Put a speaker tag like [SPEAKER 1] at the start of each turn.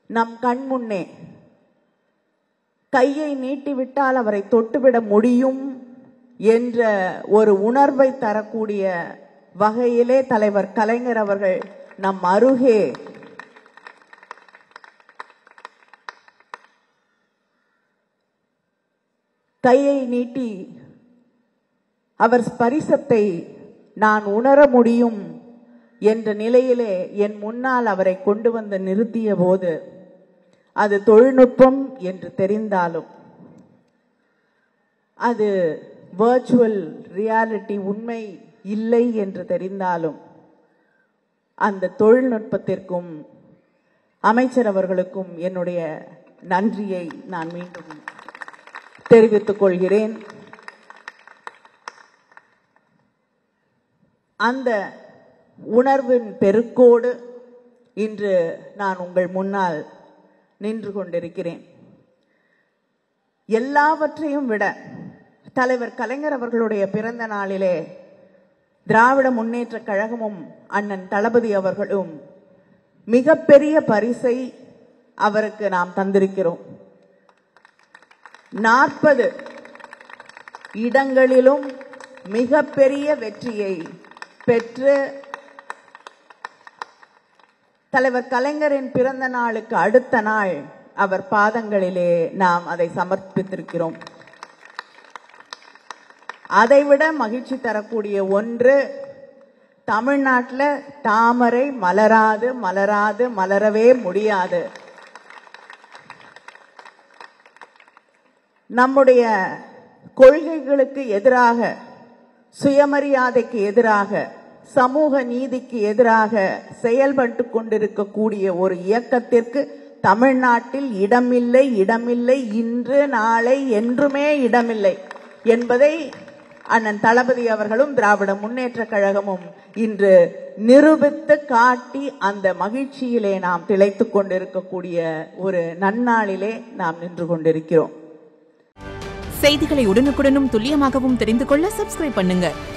[SPEAKER 1] நம் கண் முன்னே கையை நீட்டிவிட்டால் அவரை தொட்டுவிட முடியும் என்ற ஒரு உணர்வை தரக்கூடிய வகையிலே தலைவர் கலைஞர் அவர்கள் நம் அருகே கையை நீட்டி அவர் ஸ்பரிசத்தை நான் உணர முடியும் என்ற நிலையிலே என் முன்னால் அவரை கொண்டு வந்து நிறுத்திய போது அது தொழில்நுட்பம் என்று தெரிந்தாலும் அது வர்ச்சுவல் ரியாலிட்டி உண்மை இல்லை என்று தெரிந்தாலும் அந்த தொழில்நுட்பத்திற்கும் அமைச்சர் அவர்களுக்கும் என்னுடைய நன்றியை நான் மீண்டும் தெரிவித்துக் கொள்கிறேன் அந்த உணர்வின் பெருக்கோடு இன்று நான் உங்கள் முன்னால் நின்று கொண்டிருக்கிறேன் எல்லாவற்றையும் விட தலைவர் கலைஞர் அவர்களுடைய பிறந்த நாளிலே திராவிட முன்னேற்ற கழகமும் அண்ணன் தளபதி அவர்களும் மிகப்பெரிய பரிசை அவருக்கு நாம் தந்திருக்கிறோம் நாற்பது இடங்களிலும் மிகப்பெரிய வெற்றியை பெற்று தலைவர் கலைஞரின் பிறந்த நாளுக்கு அடுத்த நாள் அவர் பாதங்களிலே நாம் அதை சமர்ப்பித்திருக்கிறோம் அதைவிட மகிழ்ச்சி தரக்கூடிய ஒன்று தமிழ்நாட்டில் தாமரை மலராது மலராது மலரவே முடியாது நம்முடைய கொள்கைகளுக்கு எதிராக சுயமரியாதைக்கு எதிராக சமூக நீதிக்கு எதிராக செயல்பட்டு கொண்டிருக்கக்கூடிய ஒரு இயக்கத்திற்கு தமிழ்நாட்டில் இடமில்லை இடமில்லை இன்று நாளை என்றுமே இடமில்லை என்பதை அண்ணன் தளபதி அவர்களும் திராவிட முன்னேற்ற கழகமும் இன்று நிரூபித்து காட்டி அந்த மகிழ்ச்சியிலே நாம் திளைத்துக் கொண்டிருக்கக்கூடிய ஒரு நன்னாளிலே நாம் நின்று கொண்டிருக்கிறோம்
[SPEAKER 2] செய்திகளை உடனுக்குடனும் துல்லியமாகவும் தெரிந்து கொள்ள சப்ஸ்கிரைப் பண்ணுங்க